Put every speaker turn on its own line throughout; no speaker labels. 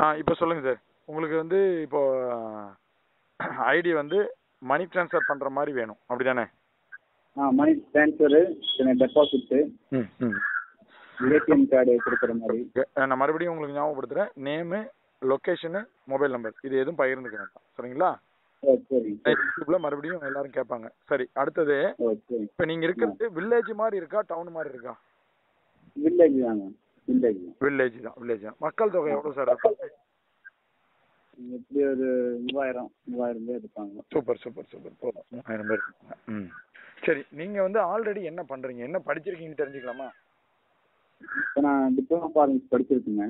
ஆ இப்போ சொல்லுங்க சார் உங்களுக்கு வந்து இப்போ ஐடி வந்து மணி ட்ரான்ஸ்ஃபர் பண்ற மாதிரி வேணும் அப்படிதானே
ஆ மணி ட்ரான்ஸ்ஃபரு டெபாசிட்டு
ம் ம்
ஏடிஎம் கார்டு கொடுக்குற மாதிரி
Okay. நான் மறுபடியும் உங்களுக்கு ஞாபகப்படுத்துறேன் நேமு லொகேஷனு மொபைல் நம்பர் இது எதுவும் பகிர்ந்துக்க வேண்டாம் சரிங்களா
ஓ சரிங்க
யூடியூப்ல மறுபடியும் எல்லாரும் கேட்பாங்க சரி அடுத்தது
ஓ சரி
இப்போ நீங்க இருக்கிறது வில்லேஜ் மாதிரி இருக்கா டவுன் மாதிரி இருக்கா
வில்லேஜ் தாங்க வில்லேஜ்
வில்லேஜ் தான் வில்லேஜ் தான் மக்கள் தொகை எவ்வளவு சார் இருக்கும்
எப்படி ஒரு மூவாயிரம் மூவாயிரம் பேர் இருப்பாங்க
சூப்பர் சூப்பர் சூப்பர் போதும் மூவாயிரம் பேர் இருக்காங்க ம் சரி நீங்க வந்து ஆல்ரெடி என்ன பண்றீங்க என்ன படிச்சிருக்கீங்கன்னு தெரிஞ்சுக்கலாமா
இப்போ நான் டிப்ளமா ஃபார்மஸ் படிச்சிருக்கேங்க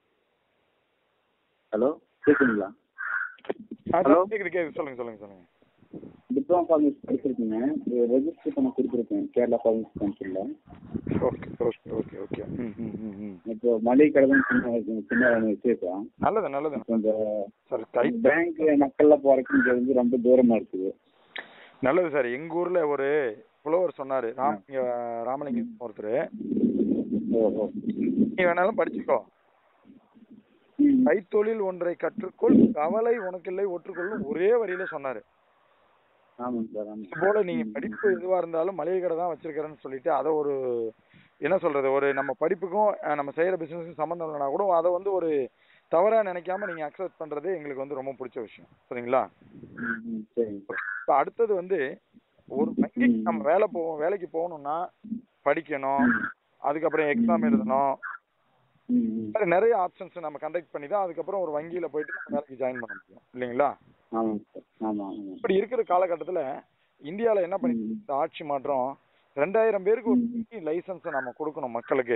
ஹலோ கேட்குங்களா
ஹலோ கேக்குது கேக்குது சொல்லுங்க சொல்லுங்க சொல்லுங்க
டிப்ளமா ஃபார்மஸ் படிச்சிருக்கேங்க ரெஜிஸ்டர் பண்ண கொடுத்துருக்கேன் கேரளா ஃபார்மஸ் கவுன்சிலில்
ஓகே ஓகே ஓகே ஓகே ம் ம் ம் ம்
இப்போ மளிகை கடை தான் சின்ன சின்ன வச்சிருக்கோம்
நல்லது நல்லது
இப்போ இந்த
சார் கை
பேங்க் நக்கல்ல போறதுக்கு இங்க வந்து ரொம்ப தூரமா இருக்குது
நல்லது சார் எங்க ஊர்ல ஒரு புலவர் சொன்னாரு ராம் இங்க ராமலிங்கம் ஒருத்தர்
ஓ ஓ
நீ வேணாலும் படிச்சுக்கோ
ம்.
கைத்தொழில் ஒன்றை கற்றுக்கொள் கவலை உனக்கில்லை ஒற்றுக்கொள்ளும் ஒரே வரியில சொன்னாரு
ஆமாங்க சார் ஆமாம்
இது போல நீங்க படிப்பு எதுவா இருந்தாலும் மளிகை கடை தான் வச்சிருக்கிறேன்னு சொல்லிட்டு அதை ஒரு என்ன சொல்றது ஒரு நம்ம படிப்புக்கும் அஹ், நம்ம செய்யற பிசினஸுக்கும் சம்மந்தம் இல்லைனா கூட அதை வந்து ஒரு தவறா நினைக்காம நீங்க அக்செப்ட் பண்றது எங்களுக்கு வந்து ரொம்ப பிடிச்ச விஷயம் சரிங்களா
ம் ம் சரிங்க
இப்ப அடுத்தது வந்து ஒரு வங்கிக்கு நம்ம வேலை போவோம் வேலைக்கு போகணும்னா படிக்கணும் அதுக்கப்புறம் எக்ஸாம் எழுதணும்
ம் ம்
இந்த மாதிரி நிறைய ஆப்ஷன்ஸ் நம்ம கண்டக்ட் பண்ணி தான் அதுக்கப்புறம் ஒரு வங்கியில போயிட்டு நம்ம வேலைக்கு ஜாயின் பண்ண முடியும் இல்லைங்களா
ஆமாங்க சார் ஆமாம் ஆமாம்
இப்படி இருக்கிற காலகட்டத்துல இந்தியால என்ன பண்ணி
ம்.
இந்த ஆட்சி மாற்றம் ரெண்டாயிரம் பேருக்கு ஒரு வங்கி லைசன்ஸை நம்ம கொடுக்கணும் மக்களுக்கு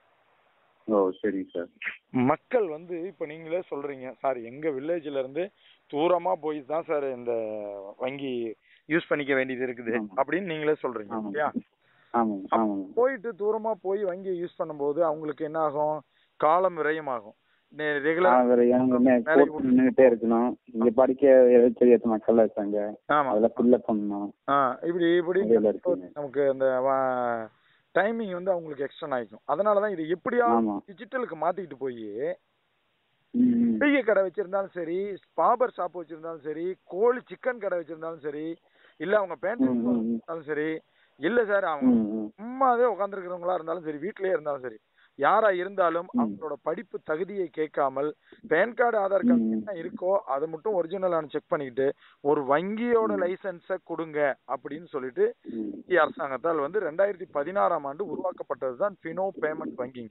ஓ சரிங்க சார்
மக்கள் வந்து இப்ப நீங்களே சொல்றீங்க சார் எங்க வில்லேஜ்ல இருந்து தூரமா போய் தான் சார் இந்த வங்கி யூஸ் பண்ணிக்க வேண்டியது இருக்குது
ஆமா.
அப்படின்னு நீங்களே சொல்றீங்க
ஆமா.
இல்லையா
ஆமாங்க ஆமாங்க
போயிட்டு தூரமா போய் வங்கியை யூஸ் பண்ணும்போது அவங்களுக்கு என்ன ஆகும் காலம் விரயமாகும் ரெகுலர்
வேற எங்க கோர்ட் நின்றுட்டே இருக்கணும் இங்க படிக்க எழுத தெரியாத மக்கள் இருக்காங்க
ஆமா
அதெல்லாம் ஃபில்லப் பண்ணணும்
ஆ இப்படி இப்படி
அதுல இருக்குங்க.
நமக்கு அந்த டைமிங் வந்து அவங்களுக்கு எக்ஸ்டன் ஆயிக்கும் அதனாலதான் இது எப்படியாவது
ஆமா
டிஜிட்டலுக்கு மாத்திட்டு போய்
ம் ம்.
மளிகை கடை வச்சிருந்தாலும் சரி பாபர் ஷாப் வச்சிருந்தாலும் சரி கோழி சிக்கன் கடை வச்சிருந்தாலும் சரி இல்ல அவங்க பேண்ட்
ம், ம், ம்.
இருந்தாலும் சரி இல்ல சார் அவங்க
ம் ம்
சும்மாவே உட்காந்துருக்கிறவங்களா இருந்தாலும் சரி வீட்லயே இருந்தாலும் சரி யாரா இருந்தாலும்
ம்.
அவங்களோட படிப்பு தகுதியை கேட்காமல் பேன் கார்டு ஆதார் கார்டு
ம்.
என்ன இருக்கோ அதை மட்டும் ஒரிஜினலான செக் பண்ணிக்கிட்டு ஒரு வங்கியோட
ம்.
லைசன்ஸ கொடுங்க அப்படின்னு சொல்லிட்டு
ம்.
இந்திய அரசாங்கத்தால் வந்து ரெண்டாயிரத்தி பதினாறாம் ஆண்டு உருவாக்கப்பட்டதுதான் ஃபினோ பேமெண்ட் வங்கிங்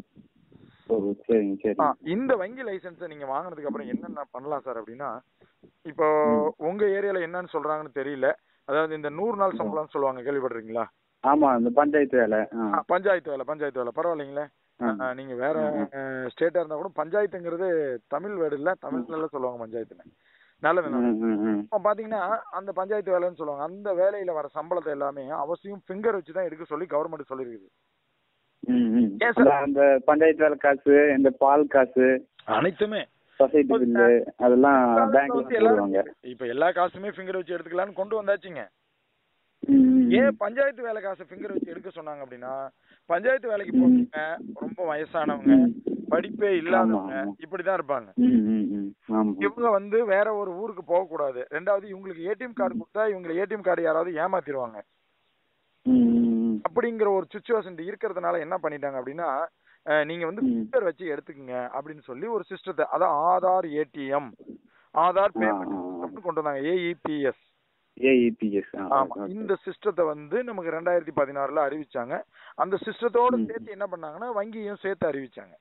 ஓ சரிங்க சரி
ஆ, இந்த வங்கி லைசன்ஸை நீங்க வாங்குனதுக்கு அப்புறம் என்னென்ன பண்ணலாம் சார் அப்படின்னா இப்போ
ம்.
உங்க ஏரியால என்னன்னு சொல்றாங்கன்னு தெரியல அதாவது இந்த நூறு நாள் சம்பளம்னு சொல்லுவாங்க கேள்விப்பட்டிருக்கீங்களா
ஆமா இந்த பஞ்சாயத்து வேலை ஆ.
ஆ, பஞ்சாயத்து வேலை பஞ்சாயத்து வேலை பரவாயில்லைங்களே
ஆ.
ஆ, நீங்க வேற ஸ்டேட்டா இருந்தா கூட பஞ்சாயத்துங்கிறது தமிழ் வேர்டு இல்ல தமிழ்ல சொல்லுவாங்க பஞ்சாயத்துல நல்லது நல்லது.
ம், ம், ம்.
இப்போ பாத்தீங்கன்னா அந்த பஞ்சாயத்து வேலைன்னு சொல்லுவாங்க அந்த வேலையில வர சம்பளத்தை எல்லாமே அவசியம் ஃபிங்கர் வச்சு தான் எடுக்க சொல்லி கவர்மெண்ட் சொல்லிருக்குது
ம், ம்.
ஏன் சார்?
அந்த- அந்த பஞ்சாயத்து வேலை காசு இந்த பால் காசு
அனைத்துமே
சொசைட்டி பில்லு அதெல்லாம் பேங்க்ல
வந்து எல்லாரும்
போடுவாங்க
இப்ப எல்லா காசுமே ஃபிங்கர் வச்சு எடுத்துக்கலாம்னு கொண்டு வந்தாச்சுங்க
ம், ம்,
ஏன் பஞ்சாயத்து வேலை காசு ஃபிங்கர் வச்சு எடுக்க சொன்னாங்க அப்படின்னா பஞ்சாயத்து வேலைக்கு போறவங்க ரொம்ப வயசானவங்க
ம்.
படிப்பே இல்லாதவங்க
ஆமா, ஆமா.
இப்படிதான் இருப்பாங்க
ம், ம், ம். ஆமா
இவங்க வந்து வேற ஒரு ஊருக்கு போக கூடாது ரெண்டாவது இவங்களுக்கு ஏடிஎம் கார்டு கொடுத்தா இவங்க ஏடிஎம் கார்டு யாராவது ஏமாத்திடுவாங்க
ம், ம், ம்.
அப்படிங்கிற ஒரு சுச்சுவேஷன் இருக்கிறதுனால என்ன பண்ணிட்டாங்க அப்படின்னா அஹ், நீங்க வந்து
ம்.
ஃபிங்கர் வச்சு எடுத்துக்கங்க அப்படின்னு சொல்லி ஒரு சிஸ்டத்தை அதான் ஆதார் ஏடிஎம் ஆதார்
ஆ,
பேமெண்ட்
ஆ, ஆ.
சிஸ்டம்னு கொண்டு வந்தாங்க ஏஇபிஎஸ்
ஏஇபிஎஸ் ஆ,
ஆமா
ஓகே.
இந்த சிஸ்டத்தை வந்து நமக்கு ரெண்டாயிரத்தி பதினாறுல அறிவிச்சாங்க அந்த சிஸ்டத்தோட
ம்.
சேர்த்து என்ன பண்ணாங்கன்னா வங்கியும் சேர்த்து அறிவிச்சாங்க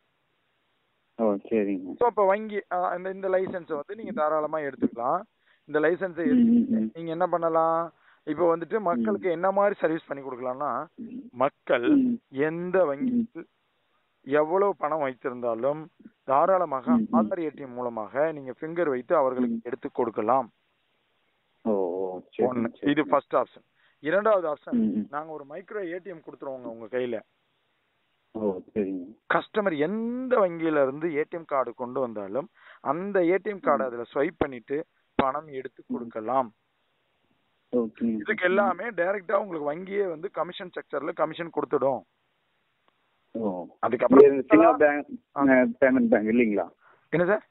ஓ சரிங்க
ஸோ அப்ப வங்கி ஆஹ் இந்த இந்த லைசன்ஸை வந்து நீங்க தாராளமா எடுத்துக்கலாம் இந்த லைசன்ஸை
ம், ம், ம்.
நீங்க என்ன பண்ணலாம் இப்போ வந்துட்டு மக்களுக்கு என்ன மாதிரி சர்வீஸ் பண்ணி கொடுக்கலாம்னா மக்கள்
ம்.
எந்த வங்கியில் எவ்வளவு பணம் வைத்திருந்தாலும் தாராளமாக
ம், ம்.
ஆதார் ஏடிஎம் மூலமாக நீங்க ஃபிங்கர் வைத்து அவர்களுக்கு எடுத்து கொடுக்கலாம்
ஓ ஓ சரி
ஒண்ணு
சரி.
இது ஃபர்ஸ்ட் ஆப்ஷன் இரண்டாவது ஆப்ஷன்
ம், ம்.
நாங்க ஒரு மைக்ரோ ஏடிஎம் கொடுத்துருவோங்க உங்க கையில
ஓ சரிங்க
கஸ்டமர் எந்த வங்கியில இருந்து ஏடிஎம் கார்டு கொண்டு வந்தாலும் அந்த ஏடிஎம் கார்டு அதுல ஸ்வைப் பண்ணிட்டு பணம் எடுத்து கொடுக்கலாம்
ஓகே
இதுக்கு எல்லாமே டைரக்டா உங்களுக்கு வங்கியே வந்து கமிஷன் ஸ்ட்ரக்சர்ல கமிஷன் கொடுத்துடும்
ஓ
அதுக்கப்புறம்
இது சின்ன பேங்க் பேமெண்ட் பேங்க் இல்லைங்களா
என்ன சார்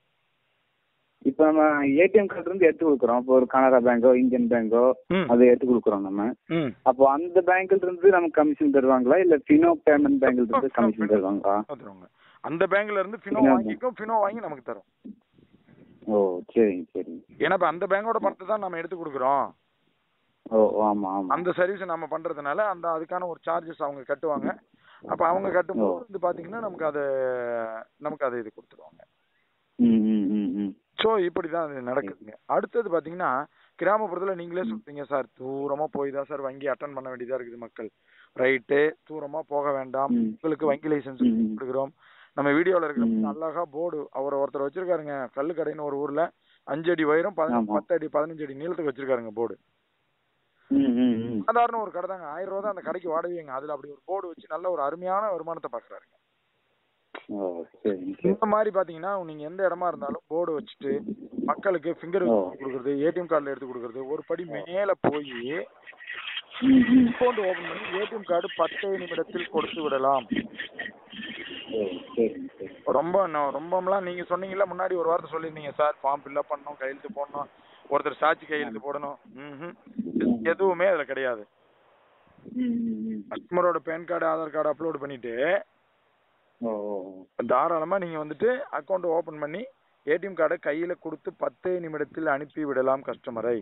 இப்போ நம்ம ஏடிஎம் கார்டு இருந்து எடுத்து கொடுக்குறோம் இப்போ ஒரு கனரா பேங்கோ இந்தியன் பேங்கோ
ம்
அதை எடுத்து கொடுக்குறோம் நம்ம
ம்
அப்போ அந்த பேங்க்ல இருந்து நமக்கு கமிஷன் தருவாங்களா இல்ல ஃபினோ பேமெண்ட் பேங்க்ல இருந்து கமிஷன் தருவாங்களா
தருவாங்க அந்த பேங்க்ல இருந்து ஃபினோ
Fino
வாங்கிக்கும் ஃபினோ வாங்கி நமக்கு தரும்
ஓ சரிங்க சரிங்க
ஏன்னா இப்ப அந்த பேங்கோட பணத்தை தான் நம்ம எடுத்து கொடுக்குறோம்
ஓ ஆமா ஆமா
அந்த சர்வீஸ் நம்ம பண்றதுனால அந்த அதுக்கான ஒரு சார்ஜஸ் அவங்க கட்டுவாங்க அப்ப அவங்க கட்டும்போது வந்து பாத்தீங்கன்னா நமக்கு அது நமக்கு அதை இது கொடுத்துருவாங்க
ம் ம் ம் ம்
ஸோ இப்படி தான் அது நடக்குதுங்க அடுத்தது பாத்தீங்கன்னா கிராமப்புறத்துல நீங்களே சொல்றீங்க சார் தூரமா போய் தான் சார் வங்கி அட்டன் பண்ண வேண்டியதா இருக்குது மக்கள் ரைட்டு தூரமா போக வேண்டாம்
ம்.
உங்களுக்கு வங்கி லைசன்ஸ்
ம், ம்.
கொடுக்குறோம் நம்ம வீடியோல இருக்கிற
ம்.
அழகா போர்டு அவர் ஒருத்தர் வச்சிருக்காருங்க கல்லு கடைன்னு ஒரு ஊர்ல அஞ்சு அடி உயரம் பதினஞ்சு
ஆமா.
பத்து அடி பதினஞ்சு அடி நீளத்துக்கு வச்சிருக்காருங்க போர்டு
ம் ம் ம்
சாதாரண ஒரு கடை தாங்க ஆயிரம் ரூபா தான் அந்த கடைக்கு வாடகைங்க அதுல அப்படி ஒரு போர்டு வச்சு நல்ல ஒரு அருமையான வருமானத்தை பாக்குறாருங்க
ஓ சரிங்க சரி
இந்த மாதிரி பாத்தீங்கன்னா நீங்க எந்த இடமா இருந்தாலும் போர்டு வச்சுட்டு மக்களுக்கு ஃபிங்கர்
ஓ.
கொடுக்கறது ஏடிஎம் கார்டுல எடுத்து கொடுக்கறது ஒரு படி மேல போய்
ம் ம்
அக்கௌண்ட் ஓபன் பண்ணி ஏடிஎம் கார்டு பத்து நிமிடத்தில் கொடுத்து விடலாம்
ஓ சரிங்க சரி
ரொம்ப ந- ரொம்பலாம் நீங்க சொன்னீங்கல்ல முன்னாடி ஒரு வாரத்தை சொல்லியிருந்தீங்க சார் ஃபார்ம் ஃபில்அப் பண்ணணும் கையெழுத்து போடணும் ஒருத்தர் சாட்சி கையெழுத்து போடணும் ம்ஹும். இது எதுவுமே அதுல கிடையாது
ம் ம் ம்
கஸ்டமரோட PAN card Aadhaar card upload பண்ணிட்டு
ஓ ஓ ஓ.
தாராளமா நீங்க வந்துட்டு அக்கௌண்ட் ஓபன் பண்ணி ஏடிஎம் கார்டை கையில கொடுத்து பத்தே நிமிடத்தில் அனுப்பி விடலாம் கஸ்டமரை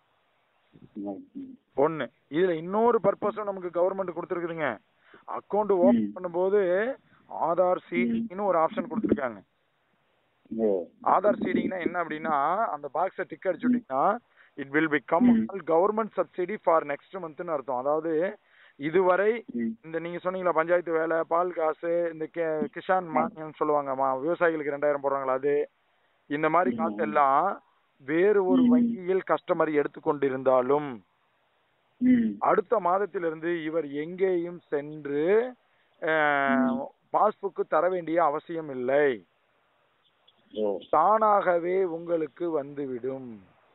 ம், ம்.
ஒண்ணு இதுல இன்னொரு பர்பஸும் நமக்கு கவர்மெண்ட் கொடுத்துருக்குதுங்க அக்கௌண்ட் ஓபன்
ம்.
பண்ணும்போது ஆதார் சீடிங்னு ஒரு ஆப்ஷன் கொடுத்துருக்காங்க
ஓ
ஆதார் சீடிங்னா என்ன அப்படின்னா அந்த பாக்ஸை டிக் அடிச்சு விட்டீங்கன்னா இட் வில் பிகம்
ம்.
கவர்மெண்ட் சப்சிடி ஃபார் நெக்ஸ்ட் மந்த்னு அர்த்தம் அதாவது இதுவரை
ம்
இந்த நீங்க சொன்னீங்களா பஞ்சாயத்து வேலை பால் காசு இந்த கி- கிசான் மானியம் சொல்லுவாங்க மா- விவசாயிகளுக்கு ரெண்டாயிரம் போடுறாங்களா அது இந்த மாதிரி காசு எல்லாம் வேறு ஒரு
ம்.
வங்கியில் கஸ்டமர் எடுத்துக்கொண்டிருந்தாலும்
ம்
அடுத்த மாதத்திலிருந்து இவர் எங்கேயும் சென்று பாஸ்புக்கு தர வேண்டிய அவசியம் இல்லை
ஓ
தானாகவே உங்களுக்கு வந்துவிடும்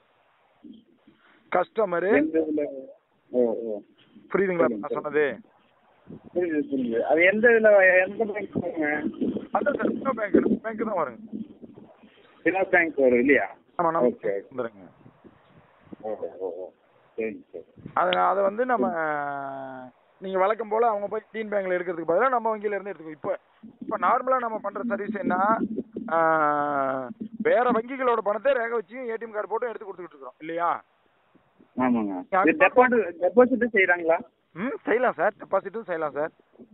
கஸ்டமரு
எந்த இதுல ஓ ஓ
புரியுதுங்களா
சரிங்க,
நான்
சரி.
சொன்னது
புரியுது புரியுது அது எந்த இதுல எந்த பேங்க் போங்க
அதான் சார் இன்னும் பேங்க் பேங்க் தான் வருங்க
ஃபினோ பேங்க் வரும் இல்லையா
ஆமா நம்ம
ஓகே
வந்துருங்க
ஓ ஓ ஓ சரிங்க சரி
அதை அதை வந்து நம்ம நீங்க வழக்கம் போல அவங்க போய் டீன் பேங்க்ல எடுக்கிறதுக்கு பதிலா நம்ம வங்கியில இருந்து எடுத்துக்கோ இப்போ இப்போ நார்மலா நம்ம பண்ற சர்வீஸ் என்ன ஆஹ், வேற வங்கிகளோட பணத்தை ரேக வச்சு ஏடிஎம் கார்டு போட்டு எடுத்து கொடுத்துக்கிட்டு இருக்கிறோம் இல்லையா
ஆமாங்க இது டெபாசிட் டெபாசிட் செய்யறாங்களா
ம் செய்யலாம் சார் டெபாசிட்டும் செய்யலாம் சார்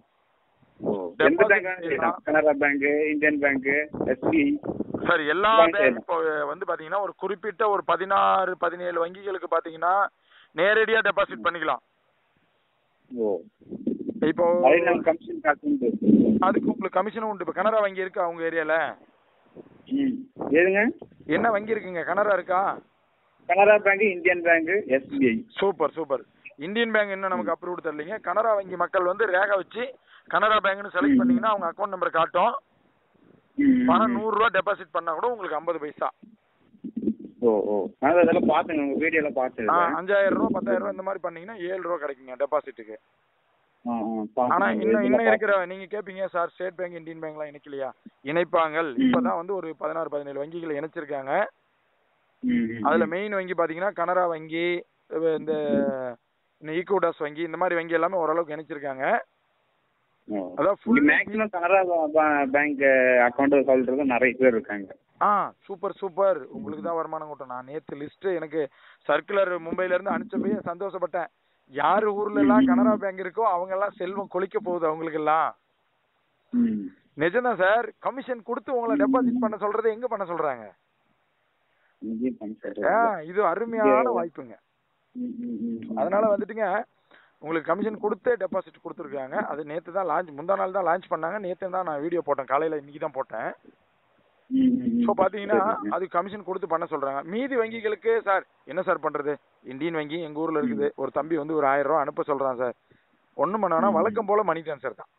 ஓ
Deposit
எந்த பேங்க்
செய்யலாம்.
செய்யலாம் Canara bank Indian bank SBI
sir எல்லா
Bank
பேங்க் இப்போ வந்து பாத்தீங்கன்னா ஒரு குறிப்பிட்ட ஒரு பதினாறு பதினேழு வங்கிகளுக்கு பாத்தீங்கன்னா நேரடியா டெபாசிட் பண்ணிக்கலாம்
ஓ
இப்போ
அதுல நம்ம கமிஷன் காசு உண்டு
அதுக்கு உங்களுக்கு கமிஷனும் உண்டு இப்போ கனரா வங்கி இருக்கு அவங்க ஏரியால
ம் எதுங்க
என்ன வங்கி இருக்குங்க கனரா இருக்கா
Canara bank Indian bank SBI
super super Indian bank இன்னும் நமக்கு அப்ரூவ் தரலைங்க கனரா வங்கி மக்கள் வந்து ரேகா வச்சு கனரா பேங்க்னு செலக்ட் பண்ணீங்கன்னா அவங்க அக்கௌண்ட் நம்பர் காட்டும் பணம் நூறு ரூபா டெபாசிட் பண்ணா கூட உங்களுக்கு ஐம்பது பைசா
ஓ ஓ நான் அதெல்லாம் பார்த்தேங்க உங்க வீடியோல
ஆ,
பார்த்தேன்
அஞ்சாயிரம் ரூபா பத்தாயிரம் ரூபா இந்த மாதிரி பண்ணீங்கன்னா ஏழு ரூபா கிடைக்குங்க டெபாசிட்டுக்கு
ஆ ஆ
ஆனா
பார்த்தேங்க.
இன்னும்
இதுல
இன்னும்
பார்த்தேன்.
இருக்கிற நீங்க கேப்பீங்க சார் ஸ்டேட் பேங்க் இந்தியன் பேங்க்லாம் இணைக்கலையா இணைப்பாங்கள் இப்பதான் வந்து ஒரு பதினாறு பதினேழு வங்கிகளை இணைச்சிருக்காங்க
ம், ம்,
அதுல
ம்.
மெயின் வங்கி பாத்தீங்கன்னா கனரா வங்கி அஹ் இந்த ஈகோடாஸ் வங்கி இந்த மாதிரி வங்கி எல்லாமே ஓரளவுக்கு இணைச்சிருக்காங்க
ஓ.
அதான்
இங்க
full
maximum Canara bank account holder நிறைய பேர் இருக்காங்க
ஆ சூப்பர் சூப்பர் உங்களுக்கு தான் வருமானம் கூட்டம் நான் நேத்து லிஸ்ட் எனக்கு சர்க்குலர் மும்பைல இருந்து அனுப்பிச்சப்பயே சந்தோஷப்பட்டேன் யார் ஊர்ல எல்லாம் கனரா பேங்க் இருக்கோ அவங்க எல்லாம் செல்வம் கொளிக்க போகுது அவங்களுக்கு எல்லாம்
ம்.
நிஜம்தான் சார் கமிஷன் கொடுத்து உங்களை டெபாசிட் பண்ண சொல்றது எங்க பண்ண சொல்றாங்க
இங்கேயும் பண்ண
ஆ,
சொல்றாங்க.
இது அருமையான
Yeah.
வாய்ப்புங்க
ம், ம், ம்.
அதனால வந்துட்டுங்க உங்களுக்கு கமிஷன் கொடுத்தே டெபாசிட் கொடுத்துருக்காங்க அது நேத்து தான் லான்ச் முந்தா நாள் தான் லான்ச் பண்ணாங்க நேத்து தான் நான் வீடியோ போட்டேன் காலையில இன்னைக்கு தான் போட்டேன்
ம், ம், ம்.
ஸோ பாத்தீங்கன்னா
சரிங்க.
அது கமிஷன் கொடுத்து பண்ண சொல்றாங்க மீதி வங்கிகளுக்கு சார் என்ன சார் பண்றது இந்தியன் வங்கி எங்க ஊர்ல இருக்குது ஒரு தம்பி வந்து ஒரு ஆயிரம் ரூபாய் அனுப்ப சொல்றான் சார் ஒண்ணும் பண்ணானா
ம்.
வழக்கம் போல மணி ட்ரான்ஸ்ஃபர் தான்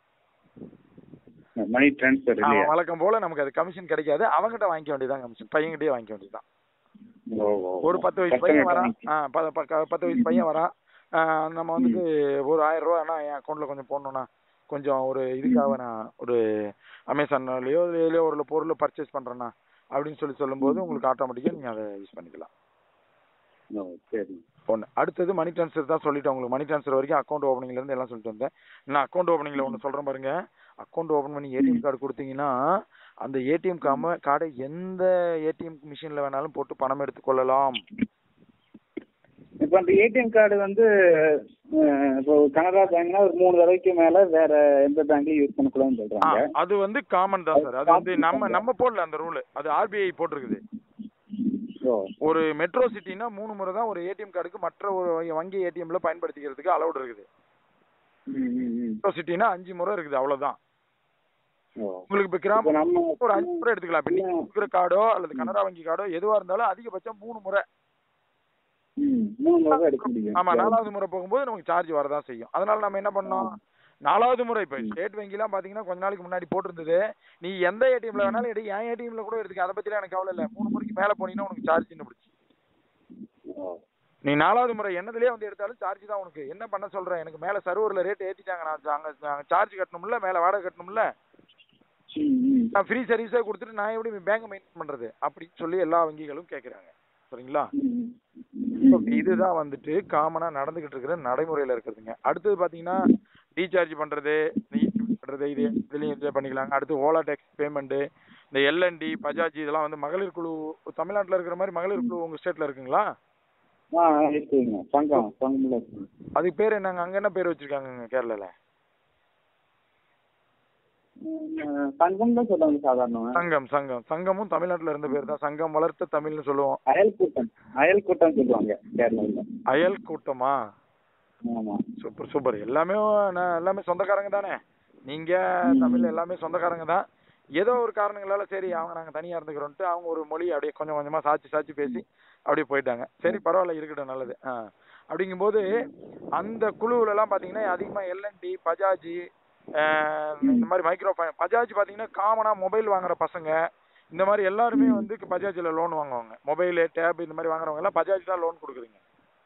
மணி டிரான்ஸ்ஃபர் இல்லையா
அவன் வழக்கம் போல நமக்கு அது கமிஷன் கிடைக்காது அவங்ககிட்ட வாங்கிக்க வேண்டியதான் கமிஷன் பையன்கிட்டயே வாங்கிக்க வேண்டியதுதான்
ஓ, ஓ, ஓ.
ஒரு பத்து வயசு
பசங்க
பையன் வரான்
வாங்கி-
ஆ, ப- ப- பத்து வயசு பையன் வரான் ஆ, நம்ம வந்துட்டு ஒரு ஆயிரம் ரூபாய்னா என் அக்கௌண்ட்ல கொஞ்சம் போடணும்னா கொஞ்சம் ஒரு இதுக்காக நான் ஒரு அமேசான்லயோ இதுலயோ ஒரு பொருள் பர்ச்சேஸ் பண்றேன்னா அப்படின்னு சொல்லி சொல்லும்போது உங்களுக்கு ஆட்டோமேட்டிக்கா நீங்க அதை யூஸ் பண்ணிக்கலாம்
ஓ சரி
ஒன்று அடுத்தது மணி ட்ரான்ஸ்ஃபர் தான் சொல்லிட்டேன் உங்களுக்கு மணி ட்ரான்ஸ்ஃபர் வரைக்கும் அக்கௌண்ட் ஓப்பனிங்ல இருந்து எல்லாம் சொல்லிட்டு வந்தேன் நான் அக்கௌண்ட் ஓப்பனிங்ல ஒன்று சொல்றேன் பாருங்க அக்கௌண்ட் ஓப்பன் பண்ணி ஏடிஎம் கார்டு கொடுத்தீங்கன்னா அந்த ஏடிஎம் காம கார்டை எந்த ஏடிஎம் மிஷின்ல வேணாலும் போட்டு பணம் எடுத்துக்கொள்ளலாம்
இப்போ அந்த ஏடிஎம் கார்டு வந்து அஹ், இப்போ கனரா பேங்க்னா ஒரு மூணு தடவைக்கு மேல வேற எந்த பேங்க்லயும் யூஸ் பண்ணக்கூடாதுன்னு
ஆ,
சொல்றாங்க
அது வந்து காமன் தான் சார் அது வந்து நம்ம நம்ம போடல அந்த ரூல் அது ஆர்பிஐ போட்டிருக்குது
ஓ
ஒரு மெட்ரோ சிட்டினா மூணு முறை தான் ஒரு ஏடிஎம் கார்டுக்கு மற்ற ஒரு வங்கி ஏடிஎம்ல பயன்படுத்திக்கிறதுக்கு அலௌட் இருக்குது
ம், ம், ம்.
மெட்ரோ சிட்டினா அஞ்சு முறை இருக்குது அவ்வளவுதான்
ஓ
உங்களுக்கு இப்ப
இப்போ
கிராமம்
நம்ம
ஒரு அஞ்சு முறை எடுத்துக்கலாம் இப்ப நீங்க கொடுக்குற கார்டோ அல்லது கனரா வங்கி கார்டோ எதுவா இருந்தாலும் அதிகபட்சம் மூணு முறை
ம், மூணு முறை தான் எடுக்க முடியும்
ஆமா நாலாவது முறை போகும்போது நமக்கு சார்ஜ் வரதான் செய்யும் அதனால நம்ம என்ன பண்ணோம் நாலாவது முறை இப்ப ஸ்டேட் வங்கிலாம் பாத்தீங்கன்னா கொஞ்ச நாளைக்கு முன்னாடி போட்டிருந்தது நீ எந்த ஏடிஎம்ல வேணாலும் எடு என் ஏடிஎம்ல கூட எடுத்துக்க அதை பத்திலாம் எனக்கு கவலை இல்ல மூணு முறைக்கு மேல போனீங்கன்னா உனக்கு சார்ஜ் என்ன பிடிச்சி
ஓ
நீ நாலாவது முறை என்னதுலயே வந்து எடுத்தாலும் சார்ஜ் தான் உனக்கு என்ன பண்ண சொல்றேன் எனக்கு மேல சர்வர்ல ரேட் ஏத்திட்டாங்க நான் அங்க சார்ஜ் கட்டணும்ல மேல வாடகை கட்டணும்ல
ம், ம்.
நான் ஃப்ரீ சர்வீஸே கொடுத்துட்டு நான் எப்படி பேங்க் மெயின்டைன் பண்றது அப்படின்னு சொல்லி எல்லா வங்கிகளும் கேக்குறாங்க சரிங்களா
ம்,
So,
ம்.
இதுதான் வந்துட்டு காமனா நடந்துகிட்டு இருக்கிற நடைமுறையில இருக்கிறதுங்க அடுத்தது பாத்தீங்கன்னா ரீசார்ஜ் பண்றது இந்த யூடியூப் பண்றது இது இதுலயும் இது பண்ணிக்கலாங்க அடுத்து ஓலா டேக்ஸ் பேமெண்ட் இந்த எல்என்டி பஜாஜ் இதெல்லாம் வந்து மகளிர் குழு தமிழ்நாட்டுல இருக்கிற மாதிரி மகளிர் குழு உங்க ஸ்டேட்ல இருக்குங்களா
ஆ இருக்குங்க சங்கம் சங்கம்ல இருக்குங்க
அதுக்கு பேர் என்னங்க அங்க என்ன பேர் வச்சிருக்காங்க கேரளால
ம், சங்கம் தான் சொல்லுவாங்க சாதாரணமா
சங்கம் சங்கம் சங்கமும் தமிழ்நாட்டுல இருந்த பேர் தான் சங்கம் வளர்த்த தமிழ்னு சொல்லுவோம்
அயல் கூட்டம் அயல் கூட்டம் சொல்லுவாங்க கேரளாவில்
அயல் கூட்டமா
ஆமா
சூப்பர் சூப்பர் எல்லாமே நான் எல்லாமே சொந்தக்காரங்க தானே நீங்க தமிழ் எல்லாமே சொந்தக்காரங்க தான் ஏதோ ஒரு காரணங்களால சரி அவங்க நாங்க தனியா இருந்துக்கிறோம்ட்டு அவங்க ஒரு மொழி அப்படியே கொஞ்சம் கொஞ்சமா சாச்சி சாச்சி பேசி அப்படியே போயிட்டாங்க சரி பரவாயில்ல இருக்கட்டும் நல்லது ஆ அப்படிங்கும்போது அந்த குழுவுல எல்லாம் பாத்தீங்கன்னா அதிகமா எல்என்டி பஜாஜ் இந்த மாதிரி மைக்ரோ பஜாஜ் பாத்தீங்கன்னா காமனா மொபைல் வாங்குற பசங்க இந்த மாதிரி எல்லாருமே வந்து பஜாஜ்ல லோன் வாங்குவாங்க மொபைல் டேப் இந்த மாதிரி வாங்குறவங்க எல்லாம் பஜாஜ் தான் லோன் கொடுக்குறீங்க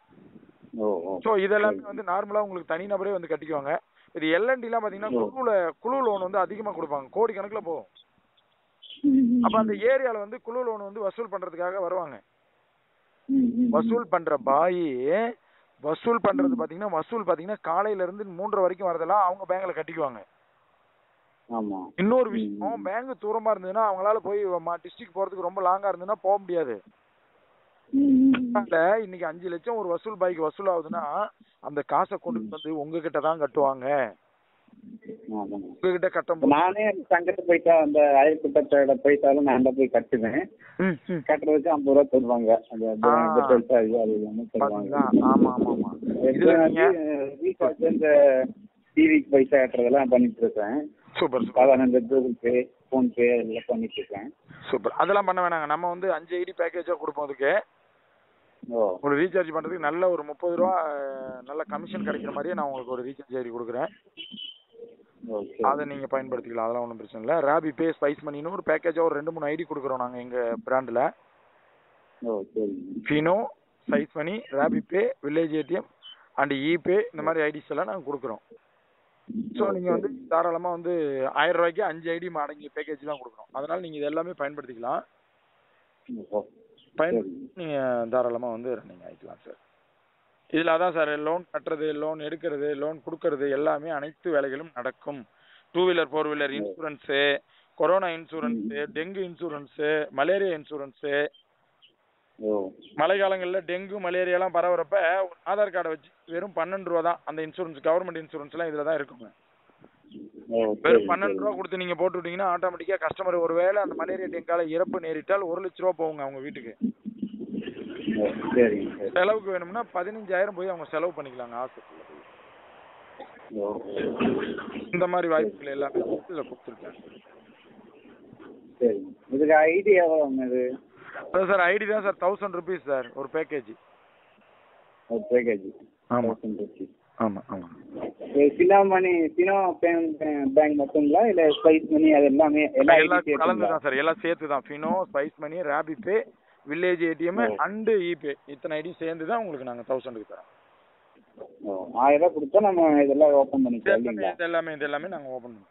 ஓ ஓ
சோ இதெல்லாமே வந்து நார்மலா உங்களுக்கு தனிநபரே வந்து கட்டிக்குவாங்க இது எல்என்டி எல்லாம் பாத்தீங்கன்னா குழுல குழு லோன் வந்து அதிகமா கொடுப்பாங்க கோடி கணக்குல போகும் அப்ப அந்த ஏரியால வந்து குழு லோன் வந்து வசூல் பண்றதுக்காக வருவாங்க
ம், ம்.
வசூல் பண்ற பாயி வசூல் பண்றது பாத்தீங்கன்னா வசூல் பாத்தீங்கன்னா காலையில இருந்து மூன்றரை வரைக்கும் வரதெல்லாம் அவங்க பேங்க்ல கட்டிக்குவாங்க
ஆமா
இன்னொரு விஷயம் பேங்க் தூரமா இருந்ததுன்னா அவங்களால போய் டிஸ்ட்ரிக்ட் போறதுக்கு ரொம்ப லாங்கா இருந்ததுன்னா போக முடியாது
ம், ம்.
அதனால இன்னைக்கு அஞ்சு லட்சம் ஒரு வசூல் பாய்க்கு வசூல் ஆகுதுன்னா அந்த காசை கொண்டு வந்து உங்ககிட்ட தான் கட்டுவாங்க
ஆமாங்க
உங்ககிட்ட கட்டும்
இப்ப நானே சங்கத்து போயிட்டா அந்த அயல் கூட்டத்தோட போயிட்டாலும் நான் தான் போய் கட்டுவேன்
ம், ம்.
கட்டுறதுக்கு ஐம்பது ரூபா தருவாங்க அந்த
ஆ.
பெட்ரோல் சார்ஜ் அது எல்லாமே தருவாங்க
பாத்தீங்களா ஆமா ஆமா ஆமா இதுல நீங்க
ரீசார்ஜ் இந்த டிவிக்கு பைசா கட்டுறதெல்லாம் பண்ணிட்டு இருக்கேன்
சூப்பர் சூப்பர்
சாதாரண இந்த கூகுள் பே ஃபோன் பே எல்லாம் பண்ணிட்டு இருக்கேன்
சூப்பர் அதெல்லாம் பண்ண வேணாங்க நம்ம வந்து அஞ்சு ஐடி பேக்கேஜா கொடுப்போம் அதுக்கு
ஓ
ஒரு ரீசார்ஜ் பண்றதுக்கு நல்ல ஒரு முப்பது ரூபா அஹ், நல்ல கமிஷன் கிடைக்கிற மாதிரியே நான் உங்களுக்கு ஒரு ரீசார்ஜ் ஐடி கொடுக்குறேன்
ஓகே
அதை நீங்க பயன்படுத்திக்கலாம் அதெல்லாம் ஒன்றும் பிரச்சனை இல்லை ராபி பே ஸ்பைஸ் மணின்னு ஒரு பேக்கேஜா ஒரு ரெண்டு மூணு ஐடி கொடுக்குறோம் நாங்க எங்க பிராண்ட்ல
ஓ சரிங்க
Fino Spice Money RapiPay village ATM and epay இந்த மாதிரி ஐடிஸ் எல்லாம் நாங்க கொடுக்குறோம் ஸோ நீங்க வந்து தாராளமா வந்து ஆயிரம் ரூபாய்க்கு அஞ்சு ஐடி அடங்கிய பேக்கேஜ் தான் கொடுக்குறோம் அதனால நீங்க இது எல்லாமே பயன்படுத்திக்கலாம்
ஓ
பயன்படுத்தி நீங்க தாராளமா வந்து ரன்னிங் ஆயிக்கலாம் சார் இதுல அதான் சார் லோன் கட்டுறது லோன் எடுக்கிறது லோன் கொடுக்கறது எல்லாமே அனைத்து வேலைகளும் நடக்கும் two wheeler four wheeler insurance corona insurance dengue insurance malaria insurance
ஓ
மழை காலங்களில் டெங்கு மலேரியாலாம் பரவுறப்ப ஒரு ஆதார் கார்டை வச்சு வெறும் பன்னெண்டு ரூபா தான் அந்த இன்சூரன்ஸ் கவர்மெண்ட் இன்சூரன்ஸ்லாம் இதில் தான் இருக்குங்க
ஓ
வெறும்
சரி,
பன்னெண்டு
சரி.
ரூபா கொடுத்து நீங்க போட்டு விட்டீங்கன்னா ஆட்டோமேட்டிக்கா கஸ்டமர் ஒருவேளை அந்த மலேரியா டெங்கால இறப்பு நேரிட்டால் ஒரு லட்ச ரூபா போகுங்க அவங்க வீட்டுக்கு
ஓ சரிங்க சரி
செலவுக்கு வேணும்னா பதினஞ்சாயிரம் போய் அவங்க செலவு பண்ணிக்கலாங்க ஹாஸ்பிட்டல்ல போய்
ஓ
இந்த மாதிரி வாய்ப்புகள் எல்லாமே இதில் கொடுத்துருக்காங்க
சரி இதுக்கு ஐடி எவ்வளோங்க இது
அதான் சார் ஐடி தான் சார் தௌசண்ட் ருபீஸ் சார் ஒரு பேக்கேஜ்
ஒரு பேக்கேஜ்
ஆமா
தௌசண்ட்
ஆமா ஆமா
சினா மணி சினோ பேமெண்ட் பேங்க் மட்டுங்களா இல்லை ஸ்பைஸ் மணி அது எல்லாமே எல்லா
எல்லாம்
ஐடி
கலந்து தான் சார் எல்லாம் சேர்த்து தான் Fino Spice Money RapiPay village ATM
ஓ.
அண்டு இபே இத்தனை ஐடி சேர்ந்து தான் உங்களுக்கு நாங்கள் தௌசண்ட்க்கு தரோம்
ஓ ஆயிரம் ரூபாய் கொடுத்தா நம்ம இதெல்லாம் ஓப்பன்
இது
பண்ணிக்கலாம்
எல்லாமே
இல்லைங்களா
இது எல்லாமே இது எல்லாமே நாங்கள் ஓப்பன் பண்ணுவோம்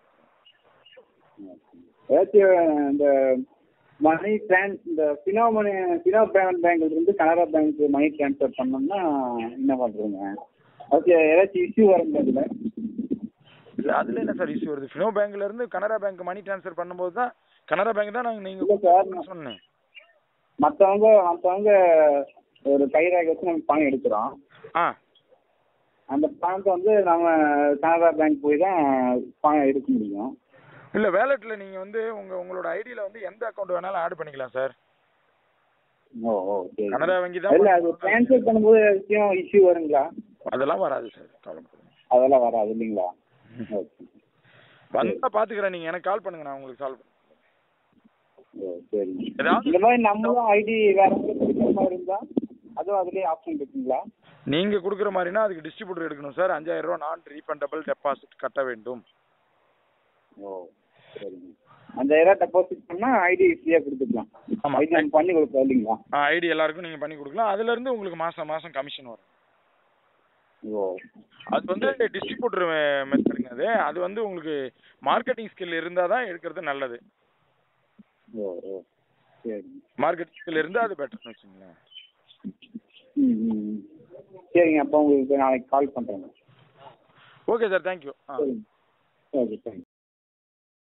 ஏதாச்சும் இந்த மணி ட்ரான் இந்த ஃபினோ மணி ஃபினோ பேமெண்ட் பேங்க்ல இருந்து கனரா பேங்க் மணி ட்ரான்ஸ்ஃபர் பண்ணோம்னா என்ன பண்றீங்க ஓகே ஏதாச்சும் இஷ்யூ வருங்க அதுல
இல்லை அதில் என்ன சார் இஷ்யூ வருது ஃபினோ பேங்க்ல இருந்து கனரா பேங்க் மணி ட்ரான்ஸ்ஃபர் பண்ணும்போது தான் கனரா பேங்க் தான் நாங்கள்
இல்ல
நீங்கள்
சார், நான்-
சொன்னேன்
மற்றவங்க மற்றவங்க ஒரு கைரேகை வச்சு நம்ம பணம் எடுக்கிறோம்
ஆ
அந்த பணத்தை வந்து நம்ம கனரா பேங்க் போய் தான் பணம் எடுக்க முடியும்
இல்லை வேலெட்டில் நீங்கள் வந்து உங்கள் உங்களோட ஐடியில் வந்து எந்த அக்கௌண்ட் வேணாலும் ஆட் பண்ணிக்கலாம் சார்
ஓ ஓ சரி
கனரா வங்கி
இல்ல
தான்
அது ட்ரான்ஸ்ஃபர் பண்ணும்போது ஏதாச்சும் இஷ்யூ வருங்களா
அதெல்லாம் வராது சார் கவலைப்படாதீங்க
அதெல்லாம் வராது இல்லைங்களா ஓகே
வந்தா பாத்துக்கிறேன் நீங்க எனக்கு கால் பண்ணுங்க நான் உங்களுக்கு சால்வ்
ஓ சரிங்க
ஏதாவது-
இந்த மாதிரி நம்மளும் ஐடி வேற எங்கேயும் கொடுக்குற மாதிரி இருந்தா அதுவும் அதுலயே ஆப்ஷன் இருக்குங்களா
நீங்க கொடுக்குற மாதிரினா அதுக்கு டிஸ்ட்ரிபியூட்டர் எடுக்கணும் சார் அஞ்சாயிரம் ரூபாய் நான் ரீஃபண்டபிள் டெபாசிட் கட்ட வேண்டும்
ஓ சரிங்க அஞ்சாயிரம் டெபாசிட் பண்ணா ஐடி ஃப்ரீயா கொடுத்துக்கலாம்
ஆமா
ஐடி நம்ம பண்ணி கொடுப்போம் இல்லைங்களா
ஐடி எல்லாருக்கும் நீங்க பண்ணி கொடுக்கலாம் அதுல இருந்து உங்களுக்கு மாசம் மாசம் கமிஷன் வரும்
ஓ
அது வந்து டிஸ்ட்ரிபியூட்டர் மெத்தடுங்க அது அது வந்து உங்களுக்கு மார்க்கெட்டிங் ஸ்கில் இருந்தால் தான் எடுக்கிறது நல்லது
ஓ ஓ சரிங்க
மார்க்கெட்டிங் ஸ்கில் இருந்தால் அது பெட்டர்னு வச்சுங்களேன்
ம் ம் ம். சரிங்க அப்போ உங்களுக்கு நாளைக்கு கால் பண்ணுறேங்க
ஓகே சார் தேங்க்யூ ஆ
சரிங்க ஓகே தேங்க்யூ